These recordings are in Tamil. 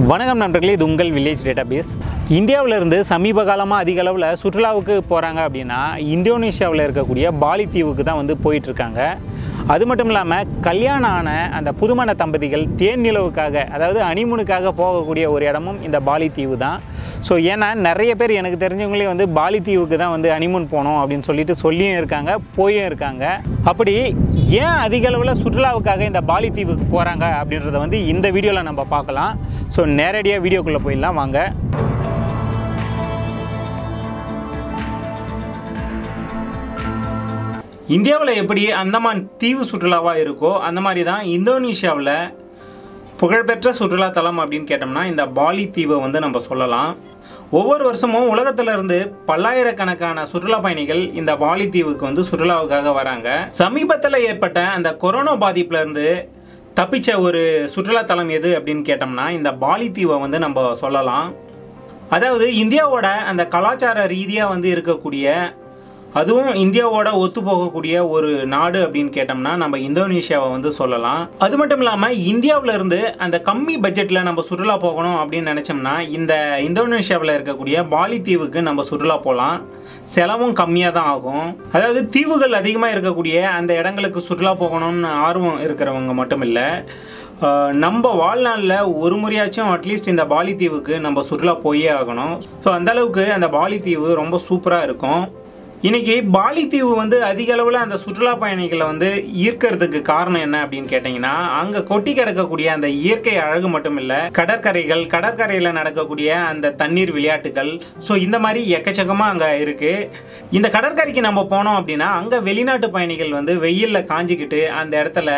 வணக்கம் நண்பர்களே இது உங்கள் வில்லேஜ் டேட்டாபேஸ் இந்தியாவிலிருந்து சமீப காலமாக அதிக அளவில் சுற்றுலாவுக்கு போகிறாங்க அப்படின்னா இந்தோனேஷியாவில் இருக்கக்கூடிய பாலி தீவுக்கு தான் வந்து போயிட்டுருக்காங்க அது மட்டும் இல்லாமல் கல்யாணம் ஆன அந்த புதுமண தம்பதிகள் தேன் நிலவுக்காக அதாவது அனிமுனுக்காக போகக்கூடிய ஒரு இடமும் இந்த பாலி தீவு தான் ஸோ ஏன்னா நிறைய பேர் எனக்கு தெரிஞ்சவங்களே வந்து பாலி தீவுக்கு தான் வந்து அனிமுன் போனோம் அப்படின்னு சொல்லிட்டு சொல்லியும் இருக்காங்க போயும் இருக்காங்க அப்படி ஏன் அதிக அளவில் சுற்றுலாவுக்காக இந்த பாலி தீவுக்கு போகிறாங்க அப்படின்றத வந்து இந்த வீடியோவில் நம்ம பார்க்கலாம் ஸோ நேரடியாக வீடியோக்குள்ளே போயிடலாம் வாங்க இந்தியாவில் எப்படி அந்தமான் தீவு சுற்றுலாவாக இருக்கோ அந்த மாதிரி தான் இந்தோனேஷியாவில் புகழ்பெற்ற சுற்றுலா தலம் அப்படின்னு கேட்டோம்னா இந்த பாலி தீவை வந்து நம்ம சொல்லலாம் ஒவ்வொரு வருஷமும் உலகத்துல இருந்து பல்லாயிரக்கணக்கான சுற்றுலா பயணிகள் இந்த பாலி தீவுக்கு வந்து சுற்றுலாவுக்காக வராங்க சமீபத்தில் ஏற்பட்ட அந்த கொரோனா பாதிப்புல இருந்து தப்பிச்ச ஒரு சுற்றுலா தலம் எது அப்படின்னு கேட்டோம்னா இந்த பாலி தீவை வந்து நம்ம சொல்லலாம் அதாவது இந்தியாவோட அந்த கலாச்சார ரீதியாக வந்து இருக்கக்கூடிய அதுவும் இந்தியாவோட ஒத்து போகக்கூடிய ஒரு நாடு அப்படின்னு கேட்டோம்னா நம்ம இந்தோனேஷியாவை வந்து சொல்லலாம் அது மட்டும் இல்லாமல் இந்தியாவில் இருந்து அந்த கம்மி பட்ஜெட்டில் நம்ம சுற்றுலா போகணும் அப்படின்னு நினச்சோம்னா இந்த இந்தோனேஷியாவில் இருக்கக்கூடிய பாலி தீவுக்கு நம்ம சுற்றுலா போகலாம் செலவும் கம்மியாக தான் ஆகும் அதாவது தீவுகள் அதிகமாக இருக்கக்கூடிய அந்த இடங்களுக்கு சுற்றுலா போகணும்னு ஆர்வம் இருக்கிறவங்க மட்டும் இல்லை ஆஹ் நம்ம வாழ்நாளில் ஒரு முறையாச்சும் அட்லீஸ்ட் இந்த பாலி தீவுக்கு நம்ம சுற்றுலா போயே ஆகணும் ஸோ அந்த அளவுக்கு அந்த பாலி தீவு ரொம்ப சூப்பராக இருக்கும் இன்னைக்கு பாலி தீவு வந்து அதிக அளவில் அந்த சுற்றுலா பயணிகளை வந்து ஈர்க்கிறதுக்கு காரணம் என்ன அப்படின்னு கேட்டிங்கன்னா அங்கே கொட்டி கிடக்கக்கூடிய அந்த இயற்கை அழகு மட்டும் இல்லை கடற்கரைகள் கடற்கரையில் நடக்கக்கூடிய அந்த தண்ணீர் விளையாட்டுகள் ஸோ இந்த மாதிரி எக்கச்சக்கமாக அங்கே இருக்குது இந்த கடற்கரைக்கு நம்ம போனோம் அப்படின்னா அங்கே வெளிநாட்டு பயணிகள் வந்து வெயிலில் காஞ்சிக்கிட்டு அந்த இடத்துல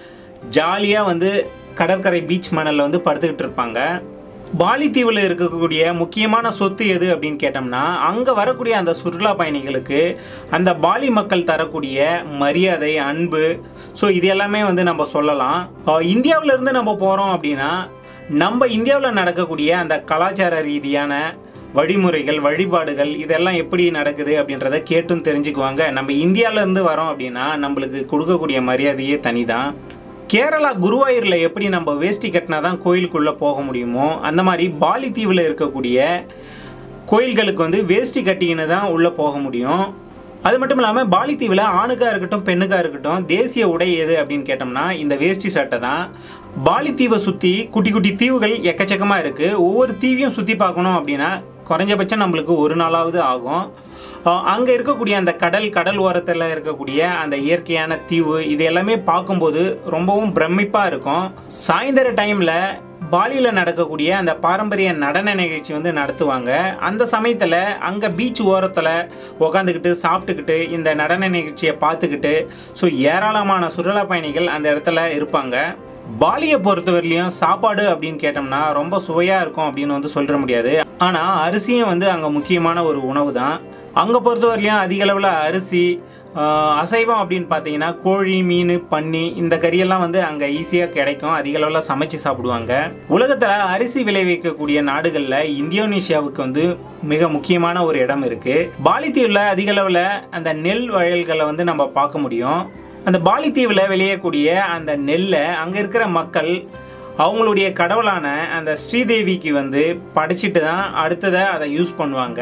ஜாலியாக வந்து கடற்கரை பீச் மணலில் வந்து படுத்துக்கிட்டு இருப்பாங்க பாலி தீவில் இருக்கக்கூடிய முக்கியமான சொத்து எது அப்படின்னு கேட்டோம்னா அங்கே வரக்கூடிய அந்த சுற்றுலா பயணிகளுக்கு அந்த பாலி மக்கள் தரக்கூடிய மரியாதை அன்பு ஸோ இது எல்லாமே வந்து நம்ம சொல்லலாம் அஹ் இந்தியாவுல இருந்து நம்ம போகிறோம் அப்படின்னா நம்ம இந்தியாவில் நடக்கக்கூடிய அந்த கலாச்சார ரீதியான வழிமுறைகள் வழிபாடுகள் இதெல்லாம் எப்படி நடக்குது அப்படின்றத கேட்டும் தெரிஞ்சுக்குவாங்க நம்ம இந்தியால இருந்து வரோம் அப்படின்னா நம்மளுக்கு கொடுக்கக்கூடிய மரியாதையே தனிதான் கேரளா குருவாயூரில் எப்படி நம்ம வேஷ்டி கட்டினா தான் கோயிலுக்குள்ளே போக முடியுமோ அந்த மாதிரி பாலி தீவில் இருக்கக்கூடிய கோயில்களுக்கு வந்து வேஷ்டி கட்டிக்கின்னு தான் உள்ளே போக முடியும் அது மட்டும் இல்லாமல் பாலி தீவில் ஆணுக்காக இருக்கட்டும் பெண்ணுக்காக இருக்கட்டும் தேசிய உடை எது அப்படின்னு கேட்டோம்னா இந்த வேஷ்டி சட்டை தான் பாலி தீவை சுற்றி குட்டி குட்டி தீவுகள் எக்கச்சக்கமாக இருக்குது ஒவ்வொரு தீவையும் சுற்றி பார்க்கணும் அப்படின்னா குறைஞ்சபட்சம் நம்மளுக்கு ஒரு நாளாவது ஆகும் அங்கே இருக்கக்கூடிய அந்த கடல் கடல் ஓரத்தில் இருக்கக்கூடிய அந்த இயற்கையான தீவு இது எல்லாமே பார்க்கும்போது ரொம்பவும் பிரமிப்பாக இருக்கும் சாயந்தர டைமில் பாலியில் நடக்கக்கூடிய அந்த பாரம்பரிய நடன நிகழ்ச்சி வந்து நடத்துவாங்க அந்த சமயத்தில் அங்கே பீச் ஓரத்தில் உக்காந்துக்கிட்டு சாப்பிட்டுக்கிட்டு இந்த நடன நிகழ்ச்சியை பார்த்துக்கிட்டு ஸோ ஏராளமான சுற்றுலா பயணிகள் அந்த இடத்துல இருப்பாங்க பாலியை பொறுத்தவரையிலையும் சாப்பாடு அப்படின்னு கேட்டோம்னா ரொம்ப சுவையாக இருக்கும் அப்படின்னு வந்து சொல்லிட முடியாது ஆனால் அரிசியும் வந்து அங்கே முக்கியமான ஒரு உணவு தான் அங்கே பொறுத்தவரையிலையும் அதிக அளவில் அரிசி ஆஹ், அசைவம் அப்படின்னு பார்த்தீங்கன்னா கோழி மீன் பன்னி இந்த கறியெல்லாம் வந்து அங்கே ஈஸியாக கிடைக்கும் அதிக அளவில் சமைச்சு சாப்பிடுவாங்க உலகத்தில் அரிசி விளைவிக்கக்கூடிய நாடுகளில் இந்தோனேஷியாவுக்கு வந்து மிக முக்கியமான ஒரு இடம் இருக்குது பாலித்தீவில் அதிக அளவில் அந்த நெல் வயல்களை வந்து நம்ம பார்க்க முடியும் அந்த பாலித்தீவில் விளையக்கூடிய அந்த நெல்லை அங்கே இருக்கிற மக்கள் அவங்களுடைய கடவுளான அந்த ஸ்ரீதேவிக்கு வந்து படைச்சிட்டு தான் அடுத்ததை அதை யூஸ் பண்ணுவாங்க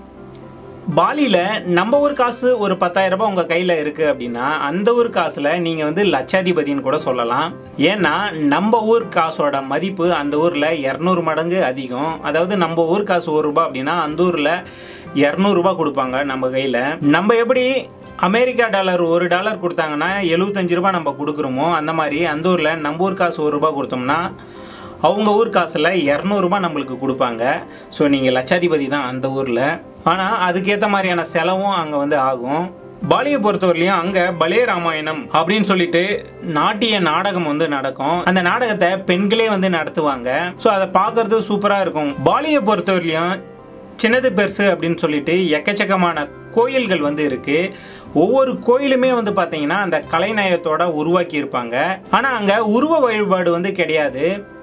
பாலியில் நம்ம ஊர் காசு ஒரு பத்தாயிரம் ரூபாய் உங்கள் கையில் இருக்குது அப்படின்னா அந்த ஊர் காசில் நீங்கள் வந்து லட்சாதிபதின்னு கூட சொல்லலாம் ஏன்னா நம்ம ஊர் காசோட மதிப்பு அந்த ஊரில் இரநூறு மடங்கு அதிகம் அதாவது நம்ம ஊர் காசு ஒரு ரூபாய் அப்படின்னா அந்த ஊரில் இரநூறுபா கொடுப்பாங்க நம்ம கையில் நம்ம எப்படி அமெரிக்கா டாலர் ஒரு டாலர் கொடுத்தாங்கன்னா எழுபத்தஞ்சு ரூபாய் நம்ம கொடுக்குறோமோ அந்த மாதிரி அந்த ஊரில் நம்ம ஊர் காசு ஒரு ரூபாய் கொடுத்தோம்னா அவங்க ஊர் காசில் இரநூறுபா நம்மளுக்கு கொடுப்பாங்க ஸோ நீங்கள் லட்சாதிபதி தான் அந்த ஊரில் ஆனால் அதுக்கேற்ற மாதிரியான செலவும் அங்கே வந்து ஆகும் பாலியை பொறுத்தவரையிலையும் அங்கே பலே ராமாயணம் அப்படின்னு சொல்லிட்டு நாட்டிய நாடகம் வந்து நடக்கும் அந்த நாடகத்தை பெண்களே வந்து நடத்துவாங்க ஸோ அதை பார்க்கறது சூப்பராக இருக்கும் பாலியை பொறுத்தவரையிலையும் சின்னது பெருசு அப்படின்னு சொல்லிட்டு எக்கச்சக்கமான கோயில்கள் வந்து இருக்கு ஒவ்வொரு கோயிலுமே வந்து பார்த்தீங்கன்னா அந்த கலைநயத்தோட உருவாக்கி இருப்பாங்க ஆனால் அங்கே உருவ வழிபாடு வந்து கிடையாது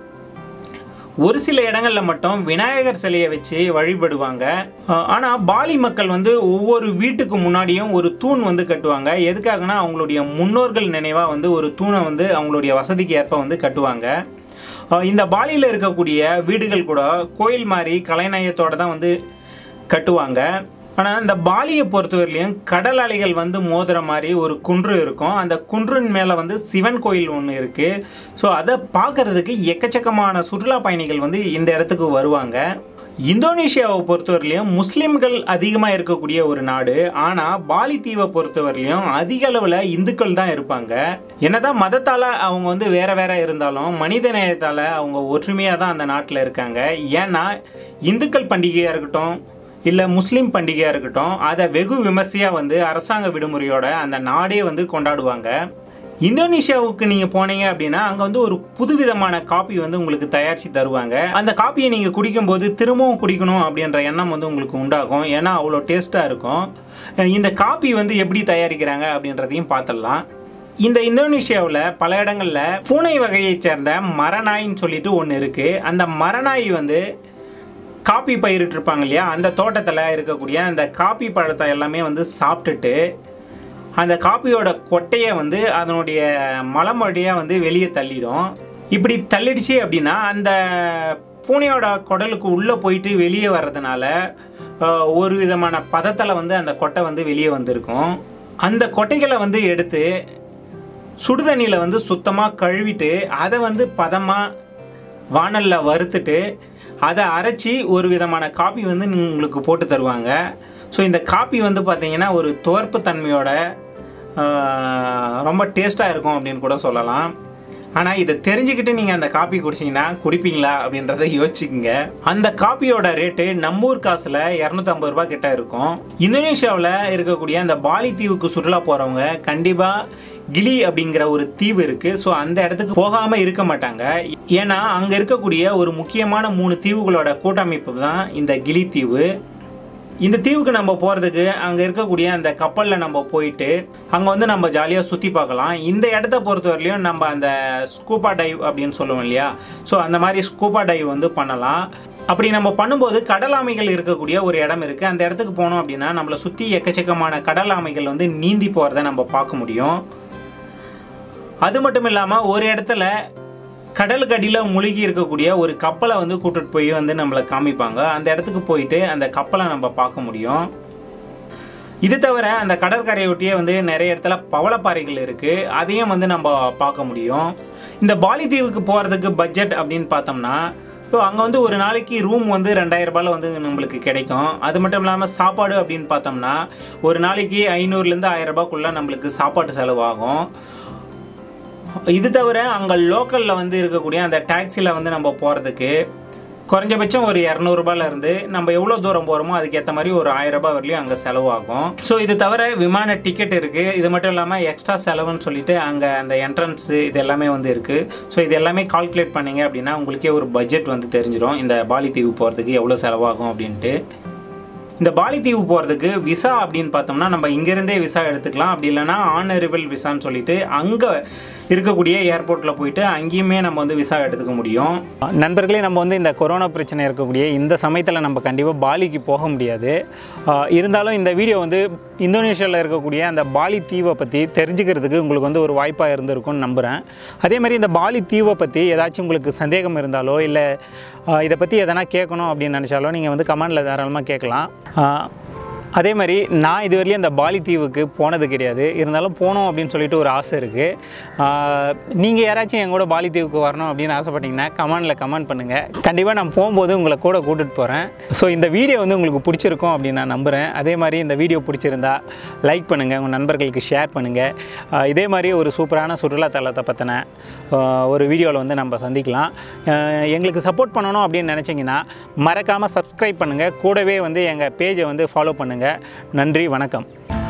ஒரு சில இடங்கள்ல மட்டும் விநாயகர் சிலையை வச்சு வழிபடுவாங்க அஹ் ஆனா பாலி மக்கள் வந்து ஒவ்வொரு வீட்டுக்கு முன்னாடியும் ஒரு தூண் வந்து கட்டுவாங்க எதுக்காகனா அவங்களுடைய முன்னோர்கள் நினைவா வந்து ஒரு தூணை வந்து அவங்களுடைய வசதிக்கு ஏற்ப வந்து கட்டுவாங்க அஹ் இந்த பாலியில் இருக்கக்கூடிய வீடுகள் கூட கோயில் மாதிரி கலைநயத்தோடு தான் வந்து கட்டுவாங்க ஆனால் இந்த பாலியை பொறுத்தவரையிலையும் கடல் அலைகள் வந்து மோதுற மாதிரி ஒரு குன்று இருக்கும் அந்த குன்றின் மேலே வந்து சிவன் கோயில் ஒன்று இருக்குது ஸோ அதை பார்க்கறதுக்கு எக்கச்சக்கமான சுற்றுலா பயணிகள் வந்து இந்த இடத்துக்கு வருவாங்க இந்தோனேஷியாவை பொறுத்தவரையிலையும் முஸ்லீம்கள் அதிகமாக இருக்கக்கூடிய ஒரு நாடு ஆனால் பாலி தீவை பொறுத்தவரையிலையும் அதிக அளவில் இந்துக்கள் தான் இருப்பாங்க என்னதான் மதத்தால் அவங்க வந்து வேற வேற இருந்தாலும் மனித நேயத்தால் அவங்க ஒற்றுமையாக தான் அந்த நாட்டில் இருக்காங்க ஏன்னா இந்துக்கள் பண்டிகையாக இருக்கட்டும் இல்லை முஸ்லீம் பண்டிகையாக இருக்கட்டும் அதை வெகு விமர்சையாக வந்து அரசாங்க விடுமுறையோட அந்த நாடே வந்து கொண்டாடுவாங்க இந்தோனேஷியாவுக்கு நீங்கள் போனீங்க அப்படின்னா அங்கே வந்து ஒரு புதுவிதமான காப்பி வந்து உங்களுக்கு தயாரித்து தருவாங்க அந்த காப்பியை நீங்கள் குடிக்கும்போது திரும்பவும் குடிக்கணும் அப்படின்ற எண்ணம் வந்து உங்களுக்கு உண்டாகும் ஏன்னா அவ்வளோ டேஸ்ட்டாக இருக்கும் இந்த காப்பி வந்து எப்படி தயாரிக்கிறாங்க அப்படின்றதையும் பார்த்துடலாம் இந்த இந்தோனேஷியாவில் பல இடங்களில் பூனை வகையைச் சேர்ந்த மரநாயின்னு சொல்லிட்டு ஒன்று இருக்குது அந்த மரநாய் வந்து காப்பி பயிரிட்டு இருப்பாங்க இல்லையா அந்த தோட்டத்தில் இருக்கக்கூடிய அந்த காப்பி பழத்தை எல்லாமே வந்து சாப்பிட்டுட்டு அந்த காப்பியோட கொட்டையை வந்து அதனுடைய மலம் வழியாக வந்து வெளியே தள்ளிடும் இப்படி தள்ளிடுச்சு அப்படின்னா அந்த பூனையோட குடலுக்கு உள்ளே போயிட்டு வெளியே வர்றதுனால அஹ், ஒரு விதமான பதத்தில் வந்து அந்த கொட்டை வந்து வெளியே வந்திருக்கும் அந்த கொட்டைகளை வந்து எடுத்து சுடுதண்ணியில் வந்து சுத்தமாக கழுவிட்டு அதை வந்து பதமாக வாணலில் வறுத்துட்டு அதை அரைச்சி ஒரு விதமான காப்பி வந்து உங்களுக்கு போட்டு தருவாங்க ஸோ இந்த காப்பி வந்து பார்த்தீங்கன்னா ஒரு துவர்ப்பு தன்மையோட ஆஹ், ரொம்ப டேஸ்ட்டாக இருக்கும் அப்படின்னு கூட சொல்லலாம் ஆனால் இதை தெரிஞ்சுக்கிட்டு நீங்கள் அந்த காப்பி குடிச்சிங்கன்னா குடிப்பீங்களா அப்படின்றத யோசிச்சுக்கோங்க அந்த காப்பியோட ரேட்டு நம்மூர் காசில் இரநூத்தம்பது ரூபா கிட்ட இருக்கும் இந்தோனேஷியாவில் இருக்கக்கூடிய அந்த பாலி தீவுக்கு சுற்றுலா போகிறவங்க கண்டிப்பாக கிலி அப்படிங்கிற ஒரு தீவு இருக்குது ஸோ அந்த இடத்துக்கு போகாமல் இருக்க மாட்டாங்க ஏன்னா அங்கே இருக்கக்கூடிய ஒரு முக்கியமான மூணு தீவுகளோட கூட்டமைப்பு தான் இந்த கிலி தீவு இந்த தீவுக்கு நம்ம போகிறதுக்கு அங்கே இருக்கக்கூடிய அந்த கப்பலில் நம்ம போயிட்டு அங்கே வந்து நம்ம ஜாலியாக சுற்றி பார்க்கலாம் இந்த இடத்த பொறுத்தவரையிலையும் நம்ம அந்த ஸ்கூபா டைவ் அப்படின்னு சொல்லுவோம் இல்லையா ஸோ அந்த மாதிரி ஸ்கூபா டைவ் வந்து பண்ணலாம் அப்படி நம்ம பண்ணும்போது கடல் ஆமைகள் இருக்கக்கூடிய ஒரு இடம் இருக்குது அந்த இடத்துக்கு போனோம் அப்படின்னா நம்மளை சுற்றி எக்கச்சக்கமான கடல் ஆமைகள் வந்து நீந்தி போகிறத நம்ம பார்க்க முடியும் அது மட்டும் இல்லாமல் ஒரு இடத்துல கடலுக்கு அடியில் முழுகி இருக்கக்கூடிய ஒரு கப்பலை வந்து கூட்டிட்டு போய் வந்து நம்மளை காமிப்பாங்க அந்த இடத்துக்கு போயிட்டு அந்த கப்பலை நம்ம பார்க்க முடியும் இது தவிர அந்த கடற்கரையொட்டியே வந்து நிறைய இடத்துல பவளப்பாறைகள் இருக்குது அதையும் வந்து நம்ம பார்க்க முடியும் இந்த பாலி தீவுக்கு போகிறதுக்கு பட்ஜெட் அப்படின்னு பார்த்தோம்னா ஸோ அங்கே வந்து ஒரு நாளைக்கு ரூம் வந்து ரெண்டாயிரம் ரூபாயில் வந்து நம்மளுக்கு கிடைக்கும் அது மட்டும் இல்லாமல் சாப்பாடு அப்படின்னு பார்த்தோம்னா ஒரு நாளைக்கு ஐநூறுலேருந்து ஆயிரம் ரூபாய்க்குள்ளே நம்மளுக்கு சாப்பாட்டு செலவாகும் இது தவிர அங்கே லோக்கலில் வந்து இருக்கக்கூடிய அந்த டாக்ஸியில் வந்து நம்ம போகிறதுக்கு குறைஞ்சபட்சம் ஒரு இரநூறுபால இருந்து நம்ம எவ்வளோ தூரம் போகிறோமோ அதுக்கேற்ற மாதிரி ஒரு ஆயிரம் ரூபாய் வரலையும் அங்கே செலவாகும் ஸோ இது தவிர விமான டிக்கெட் இருக்குது இது மட்டும் இல்லாமல் எக்ஸ்ட்ரா செலவுன்னு சொல்லிட்டு அங்கே அந்த என்ட்ரன்ஸு இது எல்லாமே வந்து இருக்குது ஸோ இது எல்லாமே கால்குலேட் பண்ணீங்க அப்படின்னா உங்களுக்கே ஒரு பட்ஜெட் வந்து தெரிஞ்சிடும் இந்த பாலி தீவு போகிறதுக்கு எவ்வளோ செலவாகும் அப்படின்ட்டு இந்த பாலி தீவு போகிறதுக்கு விசா அப்படின்னு பார்த்தோம்னா நம்ம இங்கேருந்தே விசா எடுத்துக்கலாம் அப்படி இல்லைன்னா ஆனரிவல் விசான்னு சொல்லிட்டு அங்கே இருக்கக்கூடிய ஏர்போர்ட்டில் போயிட்டு அங்கேயுமே நம்ம வந்து விசா எடுத்துக்க முடியும் நண்பர்களே நம்ம வந்து இந்த கொரோனா பிரச்சனை இருக்கக்கூடிய இந்த சமயத்தில் நம்ம கண்டிப்பாக பாலிக்கு போக முடியாது ஆஹ் இருந்தாலும் இந்த வீடியோ வந்து இந்தோனேஷியாவில் இருக்கக்கூடிய அந்த பாலி தீவை பற்றி தெரிஞ்சுக்கிறதுக்கு உங்களுக்கு வந்து ஒரு வாய்ப்பாக இருந்திருக்கும்னு நம்புகிறேன் அதே மாதிரி இந்த பாலி தீவை பற்றி ஏதாச்சும் உங்களுக்கு சந்தேகம் இருந்தாலோ இல்லை ஆஹ் இதை பற்றி எதனா கேட்கணும் அப்படின்னு நினச்சாலோ நீங்கள் வந்து கமெண்டில் தாராளமாக கேட்கலாம் ஆஹ் அதே மாதிரி நான் இதுவரையிலும் இந்த பாலி தீவுக்கு போனது கிடையாது இருந்தாலும் போகணும் அப்படின்னு சொல்லிட்டு ஒரு ஆசை இருக்குது நீங்கள் யாராச்சும் என் கூட பாலி தீவுக்கு வரணும் அப்படின்னு ஆசைப்பட்டீங்கன்னா கமெண்டில் கமெண்ட் பண்ணுங்கள் கண்டிப்பாக நான் போகும்போது உங்களை கூட கூட்டிகிட்டு போகிறேன் ஸோ இந்த வீடியோ வந்து உங்களுக்கு பிடிச்சிருக்கும் அப்படின்னு நான் நம்புகிறேன் அதே மாதிரி இந்த வீடியோ பிடிச்சிருந்தா லைக் பண்ணுங்கள் உங்கள் நண்பர்களுக்கு ஷேர் பண்ணுங்கள் இதே மாதிரி ஒரு சூப்பரான சுற்றுலாத்தலத்தை பற்றின ஒரு வீடியோவில் வந்து நம்ம சந்திக்கலாம் ஆஹ் எங்களுக்கு சப்போர்ட் பண்ணணும் அப்படின்னு நினச்சிங்கன்னா மறக்காமல் சப்ஸ்கிரைப் பண்ணுங்கள் கூடவே வந்து எங்கள் பேஜை வந்து ஃபாலோ பண்ணுங்கள் நன்றி வணக்கம்